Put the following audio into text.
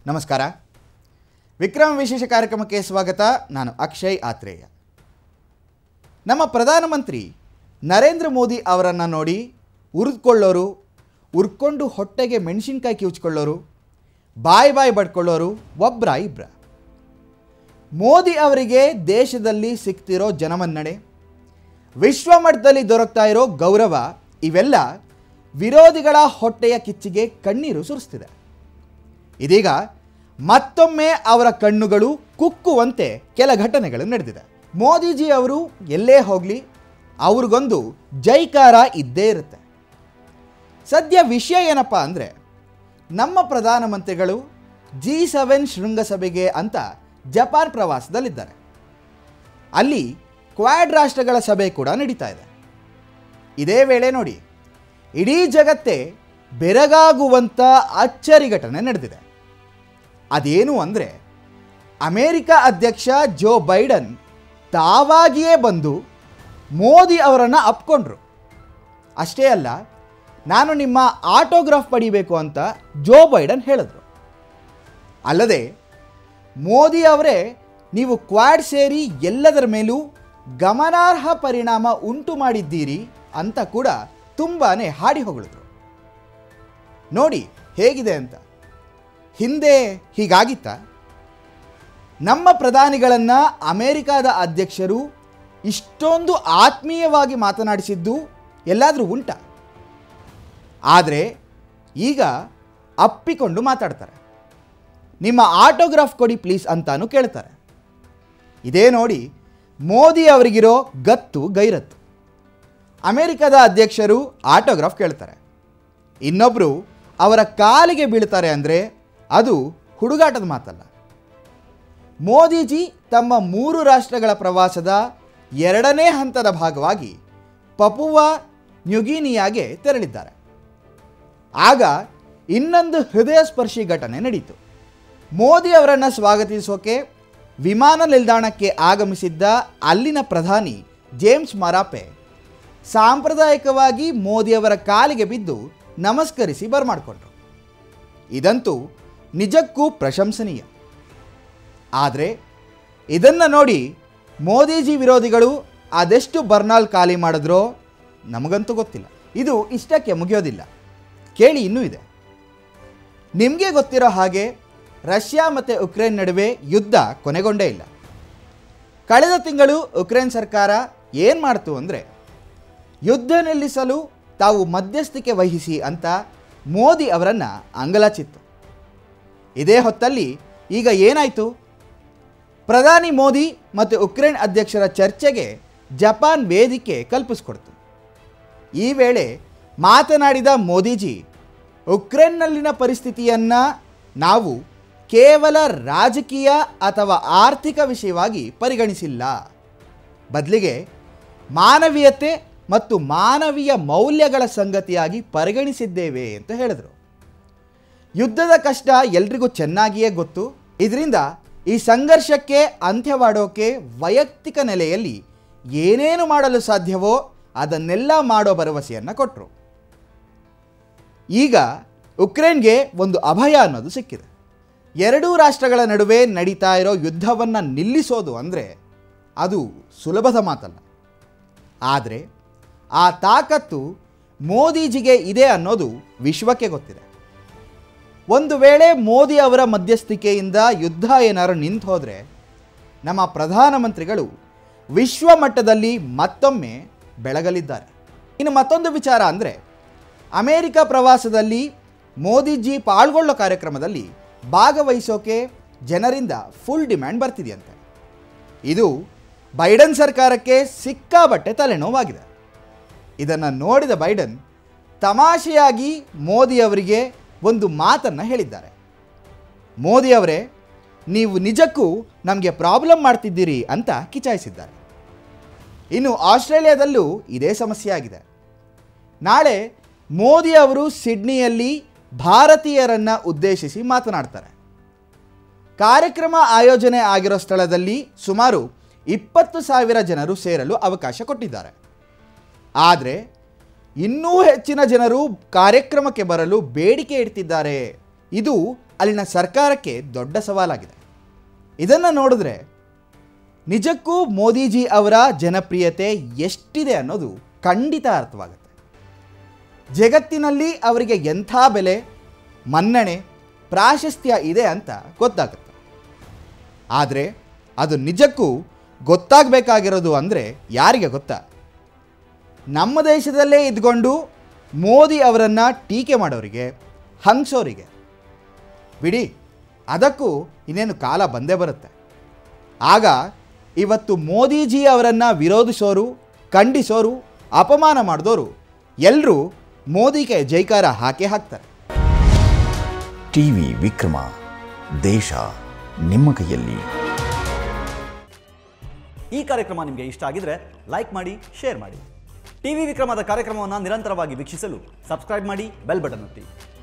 ನಮಸ್ಕಾರ ವಿಕ್ರಮ ವಿಶೇಷ ಕಾರ್ಯಕ್ರಮಕ್ಕೆ ಸ್ವಾಗತ ನಾನು ಅಕ್ಷಯ್ ಆತ್ರೇಯ ನಮ್ಮ ಪ್ರಧಾನಮಂತ್ರಿ ನರೇಂದ್ರ ಮೋದಿ ಅವರನ್ನು ನೋಡಿ ಉರಿದುಕೊಳ್ಳೋರು ಉರ್ಕೊಂಡು ಹೊಟ್ಟೆಗೆ ಮೆಣಸಿನ್ಕಾಯಿ ಕಿವುಚ್ಕೊಳ್ಳೋರು ಬಾಯಿ ಬಾಯಿ ಬಡ್ಕೊಳ್ಳೋರು ಒಬ್ಬರ ಇಬ್ಬರ ಮೋದಿ ಅವರಿಗೆ ದೇಶದಲ್ಲಿ ಸಿಗ್ತಿರೋ ಜನಮನ್ನಣೆ ವಿಶ್ವಮಟ್ಟದಲ್ಲಿ ದೊರಕ್ತಾ ಇರೋ ಗೌರವ ಇವೆಲ್ಲ ವಿರೋಧಿಗಳ ಹೊಟ್ಟೆಯ ಕಿಚ್ಚಿಗೆ ಕಣ್ಣೀರು ಸುರಿಸ್ತಿದೆ ಇದೀಗ ಮತ್ತೊಮ್ಮೆ ಅವರ ಕಣ್ಣುಗಳು ಕುಕ್ಕುವಂತೆ ಕೆಲ ಘಟನೆಗಳು ನಡೆದಿದೆ ಮೋದಿಜಿ ಅವರು ಎಲ್ಲೇ ಹೋಗಲಿ ಅವ್ರಿಗೊಂದು ಜೈಕಾರ ಇದ್ದೇ ಇರುತ್ತೆ ಸದ್ಯ ವಿಷಯ ಏನಪ್ಪ ಅಂದರೆ ನಮ್ಮ ಪ್ರಧಾನಮಂತ್ರಿಗಳು ಜಿ ಸೆವೆನ್ ಶೃಂಗಸಭೆಗೆ ಅಂತ ಜಪಾನ್ ಪ್ರವಾಸದಲ್ಲಿದ್ದಾರೆ ಅಲ್ಲಿ ಕ್ವಾಡ್ ರಾಷ್ಟ್ರಗಳ ಸಭೆ ಕೂಡ ನಡೀತಾ ಇದೆ ಇದೇ ವೇಳೆ ನೋಡಿ ಇಡೀ ಜಗತ್ತೇ ಬೆರಗಾಗುವಂಥ ಅಚ್ಚರಿ ಘಟನೆ ನಡೆದಿದೆ ಅದೇನು ಅಂದರೆ ಅಮೇರಿಕ ಅಧ್ಯಕ್ಷ ಜೋ ಬೈಡನ್ ತಾವಾಗಿಯೇ ಬಂದು ಮೋದಿ ಅವರನ್ನು ಅಪ್ಕೊಂಡ್ರು ಅಷ್ಟೇ ಅಲ್ಲ ನಾನು ನಿಮ್ಮ ಆಟೋಗ್ರಾಫ್ ಪಡಿಬೇಕು ಅಂತ ಜೋ ಬೈಡನ್ ಹೇಳಿದ್ರು ಅಲ್ಲದೆ ಮೋದಿ ಅವರೇ ನೀವು ಕ್ವಾಡ್ ಸೇರಿ ಎಲ್ಲದರ ಮೇಲೂ ಗಮನಾರ್ಹ ಪರಿಣಾಮ ಉಂಟು ಮಾಡಿದ್ದೀರಿ ಅಂತ ಕೂಡ ತುಂಬಾ ಹಾಡಿ ಹೊಗಳಿದ್ರು ನೋಡಿ ಹೇಗಿದೆ ಅಂತ ಹಿಂದೆ ಹೀಗಾಗಿತ್ತ ನಮ್ಮ ಪ್ರಧಾನಿಗಳನ್ನು ಅಮೇರಿಕಾದ ಅಧ್ಯಕ್ಷರು ಇಷ್ಟೊಂದು ಆತ್ಮೀಯವಾಗಿ ಮಾತನಾಡಿಸಿದ್ದು ಎಲ್ಲಾದರೂ ಉಂಟ ಆದರೆ ಈಗ ಅಪ್ಪಿಕೊಂಡು ಮಾತಾಡ್ತಾರೆ ನಿಮ್ಮ ಆಟೋಗ್ರಾಫ್ ಕೊಡಿ ಪ್ಲೀಸ್ ಅಂತಾನು ಕೇಳ್ತಾರೆ ಇದೇ ನೋಡಿ ಮೋದಿ ಅವರಿಗಿರೋ ಗತ್ತು ಗೈರತ್ತು ಅಮೆರಿಕದ ಅಧ್ಯಕ್ಷರು ಆಟೋಗ್ರಾಫ್ ಕೇಳ್ತಾರೆ ಇನ್ನೊಬ್ಬರು ಅವರ ಕಾಲಿಗೆ ಬೀಳ್ತಾರೆ ಅಂದರೆ ಅದು ಹುಡುಗಾಟದ ಮಾತಲ್ಲ ಮೋದಿಜಿ ತಮ್ಮ ಮೂರು ರಾಷ್ಟ್ರಗಳ ಪ್ರವಾಸದ ಎರಡನೇ ಹಂತದ ಭಾಗವಾಗಿ ಪಪುವಾ ನ್ಯುಗಿನಿಯಾಗೆ ತೆರಳಿದ್ದಾರೆ ಆಗ ಇನ್ನೊಂದು ಹೃದಯ ಸ್ಪರ್ಶಿ ಘಟನೆ ನಡೀತು ಮೋದಿ ಅವರನ್ನು ಸ್ವಾಗತಿಸೋಕೆ ವಿಮಾನ ನಿಲ್ದಾಣಕ್ಕೆ ಆಗಮಿಸಿದ್ದ ಅಲ್ಲಿನ ಪ್ರಧಾನಿ ಜೇಮ್ಸ್ ಮರಾಪೆ ಸಾಂಪ್ರದಾಯಿಕವಾಗಿ ಮೋದಿಯವರ ಕಾಲಿಗೆ ಬಿದ್ದು ನಮಸ್ಕರಿಸಿ ಬರಮಾಡಿಕೊಂಡ್ರು ಇದಂತೂ ನಿಜಕ್ಕೂ ಪ್ರಶಂಸನೀಯ ಆದರೆ ಇದನ್ನು ನೋಡಿ ಮೋದಿಜಿ ವಿರೋಧಿಗಳು ಅದೆಷ್ಟು ಬರ್ನಾಲ್ ಖಾಲಿ ಮಾಡಿದ್ರೋ ನಮಗಂತೂ ಗೊತ್ತಿಲ್ಲ ಇದು ಇಷ್ಟಕ್ಕೆ ಮುಗಿಯೋದಿಲ್ಲ ಕೇಳಿ ಇನ್ನೂ ಇದೆ ನಿಮಗೆ ಗೊತ್ತಿರೋ ಹಾಗೆ ರಷ್ಯಾ ಮತ್ತು ಉಕ್ರೇನ್ ನಡುವೆ ಯುದ್ಧ ಕೊನೆಗೊಂಡೇ ಇಲ್ಲ ಕಳೆದ ತಿಂಗಳು ಉಕ್ರೇನ್ ಸರ್ಕಾರ ಏನು ಮಾಡ್ತು ಅಂದರೆ ಯುದ್ಧ ನಿಲ್ಲಿಸಲು ತಾವು ಮಧ್ಯಸ್ಥಿಕೆ ವಹಿಸಿ ಅಂತ ಮೋದಿ ಅವರನ್ನು ಅಂಗಲಾಚಿತ್ತು ಇದೇ ಹೊತ್ತಲ್ಲಿ ಈಗ ಏನಾಯಿತು ಪ್ರಧಾನಿ ಮೋದಿ ಮತ್ತು ಉಕ್ರೇನ್ ಅಧ್ಯಕ್ಷರ ಚರ್ಚೆಗೆ ಜಪಾನ್ ವೇದಿಕೆ ಕಲ್ಪಿಸ್ಕೊಡ್ತು ಈ ವೇಳೆ ಮಾತನಾಡಿದ ಮೋದಿಜಿ ಉಕ್ರೇನ್ನಲ್ಲಿನ ಪರಿಸ್ಥಿತಿಯನ್ನು ನಾವು ಕೇವಲ ರಾಜಕೀಯ ಅಥವಾ ಆರ್ಥಿಕ ವಿಷಯವಾಗಿ ಪರಿಗಣಿಸಿಲ್ಲ ಬದಲಿಗೆ ಮಾನವೀಯತೆ ಮತ್ತು ಮಾನವೀಯ ಮೌಲ್ಯಗಳ ಸಂಗತಿಯಾಗಿ ಪರಿಗಣಿಸಿದ್ದೇವೆ ಅಂತ ಹೇಳಿದರು ಯುದ್ಧದ ಕಷ್ಟ ಎಲ್ರಿಗೂ ಚೆನ್ನಾಗಿಯೇ ಗೊತ್ತು ಇದರಿಂದ ಈ ಸಂಘರ್ಷಕ್ಕೆ ಅಂತ್ಯವಾಡೋಕೆ ವೈಯಕ್ತಿಕ ನೆಲೆಯಲ್ಲಿ ಏನೇನು ಮಾಡಲು ಸಾಧ್ಯವೋ ಅದನ್ನೆಲ್ಲ ಮಾಡೋ ಭರವಸೆಯನ್ನು ಕೊಟ್ಟರು ಈಗ ಉಕ್ರೇನ್ಗೆ ಒಂದು ಅಭಯ ಅನ್ನೋದು ಸಿಕ್ಕಿದೆ ಎರಡೂ ರಾಷ್ಟ್ರಗಳ ನಡುವೆ ನಡೀತಾ ಇರೋ ಯುದ್ಧವನ್ನು ನಿಲ್ಲಿಸೋದು ಅಂದರೆ ಅದು ಸುಲಭದ ಮಾತಲ್ಲ ಆದರೆ ಆ ತಾಕತ್ತು ಮೋದಿಜಿಗೆ ಇದೆ ಅನ್ನೋದು ವಿಶ್ವಕ್ಕೆ ಗೊತ್ತಿದೆ ಒಂದು ವೇಳೆ ಮೋದಿ ಅವರ ಮಧ್ಯಸ್ಥಿಕೆಯಿಂದ ಯುದ್ಧ ಏನಾದ್ರು ನಿಂತು ಹೋದರೆ ನಮ್ಮ ಪ್ರಧಾನಮಂತ್ರಿಗಳು ವಿಶ್ವ ಮಟ್ಟದಲ್ಲಿ ಮತ್ತೊಮ್ಮೆ ಬೆಳಗಲಿದ್ದಾರೆ ಇನ್ನು ಮತ್ತೊಂದು ವಿಚಾರ ಅಂದರೆ ಅಮೇರಿಕ ಪ್ರವಾಸದಲ್ಲಿ ಮೋದಿಜಿ ಪಾಲ್ಗೊಳ್ಳೋ ಕಾರ್ಯಕ್ರಮದಲ್ಲಿ ಭಾಗವಹಿಸೋಕೆ ಜನರಿಂದ ಫುಲ್ ಡಿಮ್ಯಾಂಡ್ ಬರ್ತಿದೆಯಂತೆ ಇದು ಬೈಡನ್ ಸರ್ಕಾರಕ್ಕೆ ಸಿಕ್ಕಾಬಟ್ಟೆ ತಲೆನೋವಾಗಿದೆ ಇದನ್ನು ನೋಡಿದ ಬೈಡನ್ ತಮಾಷೆಯಾಗಿ ಮೋದಿ ಅವರಿಗೆ ಒಂದು ಮಾತನ್ನು ಹೇಳಿದ್ದಾರೆ ಮೋದಿ ಅವರೇ ನೀವು ನಿಜಕ್ಕೂ ನಮಗೆ ಪ್ರಾಬ್ಲಮ್ ಮಾಡ್ತಿದ್ದೀರಿ ಅಂತ ಕಿಚಾಯಿಸಿದ್ದಾರೆ ಇನ್ನು ಆಸ್ಟ್ರೇಲಿಯಾದಲ್ಲೂ ಇದೇ ಸಮಸ್ಯೆ ಆಗಿದೆ ನಾಳೆ ಮೋದಿ ಅವರು ಸಿಡ್ನಿಯಲ್ಲಿ ಭಾರತೀಯರನ್ನು ಉದ್ದೇಶಿಸಿ ಮಾತನಾಡ್ತಾರೆ ಕಾರ್ಯಕ್ರಮ ಆಯೋಜನೆ ಆಗಿರೋ ಸ್ಥಳದಲ್ಲಿ ಸುಮಾರು ಇಪ್ಪತ್ತು ಸಾವಿರ ಜನರು ಸೇರಲು ಅವಕಾಶ ಕೊಟ್ಟಿದ್ದಾರೆ ಆದರೆ ಇನ್ನೂ ಹೆಚ್ಚಿನ ಜನರು ಕಾರ್ಯಕ್ರಮಕ್ಕೆ ಬರಲು ಬೇಡಿಕೆ ಇಡ್ತಿದ್ದಾರೆ ಇದು ಅಲ್ಲಿನ ಸರ್ಕಾರಕ್ಕೆ ದೊಡ್ಡ ಸವಾಲಾಗಿದೆ ಇದನ್ನು ನೋಡಿದ್ರೆ ನಿಜಕ್ಕೂ ಮೋದಿಜಿ ಅವರ ಜನಪ್ರಿಯತೆ ಎಷ್ಟಿದೆ ಅನ್ನೋದು ಖಂಡಿತ ಅರ್ಥವಾಗುತ್ತೆ ಜಗತ್ತಿನಲ್ಲಿ ಅವರಿಗೆ ಎಂಥ ಬೆಲೆ ಮನ್ನಣೆ ಪ್ರಾಶಸ್ತ್ಯ ಇದೆ ಅಂತ ಗೊತ್ತಾಗುತ್ತೆ ಆದರೆ ಅದು ನಿಜಕ್ಕೂ ಗೊತ್ತಾಗಬೇಕಾಗಿರೋದು ಅಂದರೆ ಯಾರಿಗೆ ಗೊತ್ತಾ ನಮ್ಮ ದೇಶದಲ್ಲೇ ಇದ್ಕೊಂಡು ಮೋದಿ ಅವರನ್ನು ಟೀಕೆ ಮಾಡೋರಿಗೆ ಹಂಗ್ಸೋರಿಗೆ ಬಿಡಿ ಅದಕ್ಕೂ ಇನ್ನೇನು ಕಾಲ ಬಂದೇ ಬರುತ್ತೆ ಆಗ ಇವತ್ತು ಮೋದಿಜಿ ಅವರನ್ನು ವಿರೋಧಿಸೋರು ಖಂಡಿಸೋರು ಅಪಮಾನ ಮಾಡಿದೋರು ಎಲ್ಲರೂ ಮೋದಿಗೆ ಜೈಕಾರ ಹಾಕೇ ಹಾಕ್ತಾರೆ ಟಿವಿ ವಿಕ್ರಮ ದೇಶ ನಿಮ್ಮ ಕೈಯಲ್ಲಿ ಈ ಕಾರ್ಯಕ್ರಮ ನಿಮಗೆ ಇಷ್ಟ ಆಗಿದ್ರೆ ಲೈಕ್ ಮಾಡಿ ಶೇರ್ ಮಾಡಿ ಟಿವಿ ವಿಕ್ರಮದ ಕಾರ್ಯಕ್ರಮವನ್ನು ನಿರಂತರವಾಗಿ ವೀಕ್ಷಿಸಲು ಸಬ್ಸ್ಕ್ರೈಬ್ ಮಾಡಿ ಬೆಲ್ ಬಟನ್ ಒತ್ತಿ